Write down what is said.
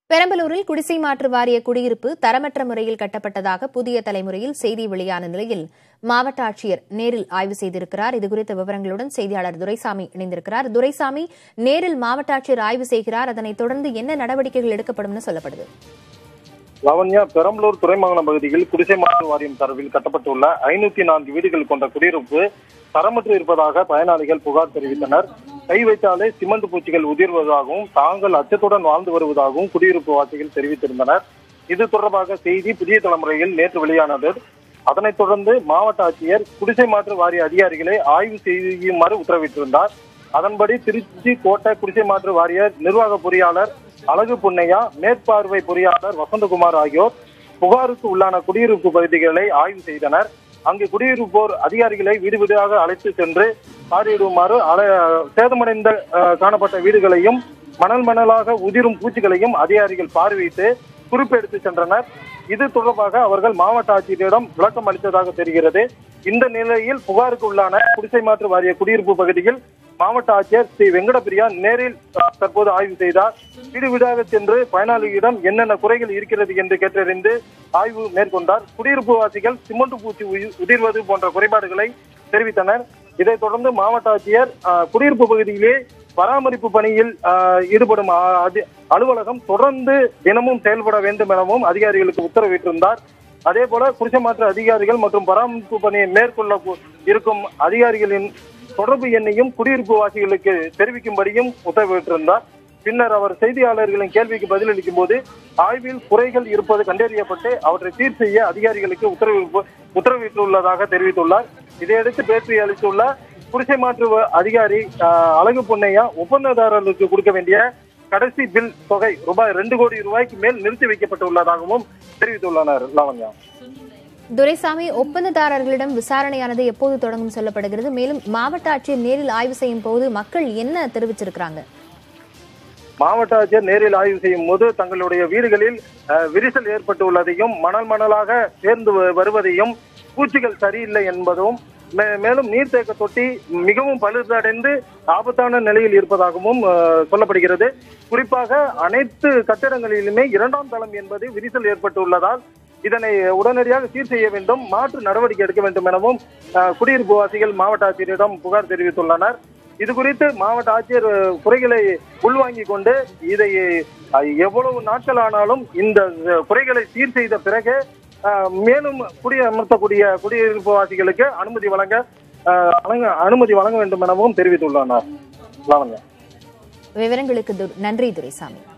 பெரம்பலூரில் குடிசை மாற்று வாரிய குடியிருப்பு தரமற்ற முறையில் கட்டப்பட்டதாக புதிய தலைமுறையில் செய்தி வெளியான நிலையில் மாவட்ட ஆட்சியர் நேரில் ஆய்வு செய்திருக்கிறார் இதுகுறித்த விவரங்களுடன் செய்தியாளர் துரைசாமி இணைந்திருக்கிறார் துரைசாமி நேரில் மாவட்ட ஆட்சியர் ஆய்வு செய்கிறார் அதனைத் தொடர்ந்து என்ன நடவடிக்கைகள் எடுக்கப்படும் சொல்லப்படுது லவண்யா பெரம்பலூர் துறைமங்கலம் பகுதியில் குடிசை மாற்று வாரியம் சார்பில் கட்டப்பட்டுள்ள ஐநூத்தி நான்கு வீடுகள் கொண்ட குடியிருப்பு தரமற்று இருப்பதாக பயனாளிகள் புகார் தெரிவித்தனர் கை வைத்தாலே சிமெண்ட் பூச்சிகள் உதிர்வதாகவும் தாங்கள் அச்சத்துடன் வாழ்ந்து வருவதாகவும் குடியிருப்பு வாசிகள் தெரிவித்திருந்தனர் இது தொடர்பாக செய்தி புதிய தலைமுறையில் நேற்று வெளியானது அதனைத் தொடர்ந்து மாவட்ட ஆட்சியர் குடிசை மாற்று வாரிய அதிகாரிகளை ஆய்வு செய்யுமாறு உத்தரவிட்டிருந்தார் அதன்படி திருச்சி கோட்டை குடிசை மாற்று வாரிய நிர்வாக பொறியாளர் அழகு புன்னையா மேற்பார்வை பொறியாளர் வசந்தகுமார் ஆகியோர் புகாருக்கு உள்ளான குடியிருப்பு பகுதிகளை ஆய்வு செய்தனர் அங்கு குடியிருப்போர் அதிகாரிகளை வீடு வீடாக அழைத்து சென்று பார்வையிடுமாறு அல- சேதமடைந்த அஹ், காணப்பட்ட வீடுகளையும் மணல் மணலாக உதிரும் பூச்சிகளையும் அதிகாரிகள் பார்வையிட்டு குறிப்பெடுத்து சென்றனர் இது தொடர்பாக அவர்கள் மாவட்ட ஆட்சியரிடம் விளக்கம் அளித்ததாக தெரிகிறது இந்த நிலையில் புகாருக்கு உள்ளான குடிசை மாற்று வாரிய குடியிருப்பு பகுதியில் மாவட்ட ஆட்சியர் ஸ்ரீ வெங்கடபிரியா நேரில் அஹ், தற்போது ஆய்வு செய்தார் வீடு வீடாக சென்று பயனாளிகளிடம் என்னென்ன குறைகள் இருக்கிறது என்று கேட்டறிந்து ஆய்வு மேற்கொண்டார் குடியிருப்பு வாசிகள் சிமெண்ட் பூச்சி உயி- உதிர்வது போன்ற குறைபாடுகளை தெரிவித்தனர் இதைத் தொடர்ந்து மாவட்ட ஆட்சியர் அஹ், குடியிருப்பு பகுதியிலே பராமரிப்பு பணியில் அஹ், ஈடுபடும் அ- அதி- அலுவலகம் தொடர்ந்து தினமும் செயல்பட வேண்டும் எனவும் அதிகாரிகளுக்கு உத்தரவிட்டிருந்தார் அதே போல குடிசை மாற்று அதிகாரிகள் மற்றும் பராமரிப்பு பணியை மேற்கொள்ள கு- இருக்கும் அதிகாரிகளின் தொடர்பு எண்ணையும் குடியிருப்பு வாசிகளுக்கு தெரிவிக்கும்படியும் உத்தரவிட்டிருந்தார் பின்னர் அவர் செய்தியாளர்களின் கேள்விக்கு பதிலளிக்கும் போது ஆய்வில் குறைகள் இருப்பது கண்டறியப்பட்டு அவற்றை சீர் செய்ய அதிகாரிகளுக்கு உத்தரவு உத்தரவிட்டுள்ளதாக தெரிவித்துள்ளார் இதையடுத்து பேட்டி அளித்துள்ள குடிசை மாற்று வ- அதிகாரி ஆஹ், அழகு பொன்னையா ஒப்பந்ததாரர்களுக்கு கொடுக்க வேண்டிய கடைசி பில் தொகை ரூபாய் ரெண்டு கோடி ரூபாய்க்கு மேல் நிறுத்தி வைக்கப்பட்டுள்ளதாகவும் தெரிவித்துள்ளனர் லாவண்யா துரைசாமி ஒப்பந்ததாரர்களிடம் விசாரணையானது எப்போது தொடங்கும் சொல்லப்படுகிறது மேலும் மாவட்ட ஆட்சியர் நேரில் ஆய்வு செய்யும் போது மக்கள் என்ன தெரிவிச்சிருக்கிறாங்க மாவட்ட ஆட்சியர் நேரில் ஆய்வு செய்யும் போது தங்களுடைய வீடுகளில் அஹ், விரிசல் ஏற்பட்டுள்ளதையும் மணல் மணலாக சேர்ந்து வ- வருவதையும் பூச்சிகள் சரியில்லை என்பதும் மே- மேலும் நீர்த்தேக்க தொட்டி மிகவும் பழுதடைந்து ஆபத்தான நிலையில் இருப்பதாகவும் அஹ், சொல்லப்படுகிறது குறிப்பாக அனைத்து கட்டிடங்களிலுமே இரண்டாம் தளம் என்பது விரிசல் ஏற்பட்டுள்ளதால் இதனை உடனடியாக சீர் செய்ய வேண்டும் மாற்று நடவடிக்கை எடுக்க வேண்டும் எனவும் அஹ், குடியிருப்பு வாசிகள் மாவட்ட ஆட்சியரிடம் புகார் தெரிவித்துள்ளனர் இது குறித்து மாவட்ட ஆட்சியர் அஹ், குறைகளை உள்வாங்கிக் கொண்டு இதை அஹ், எவ்வளவு நாட்கள் ஆனாலும் இந்த அஹ், குறைகளை சீர் செய்த பிறகு அஹ், மேலும் குடியமர்த்தக்கூடிய குடியிருப்பு வாசிகளுக்கு அனுமதி வழங்க அஹ், வழங்க அனுமதி வழங்க வேண்டும் எனவும் தெரிவித்துள்ளனர் லாவண்யா விவரங்களுக்கு து- நன்றி துரைசாமி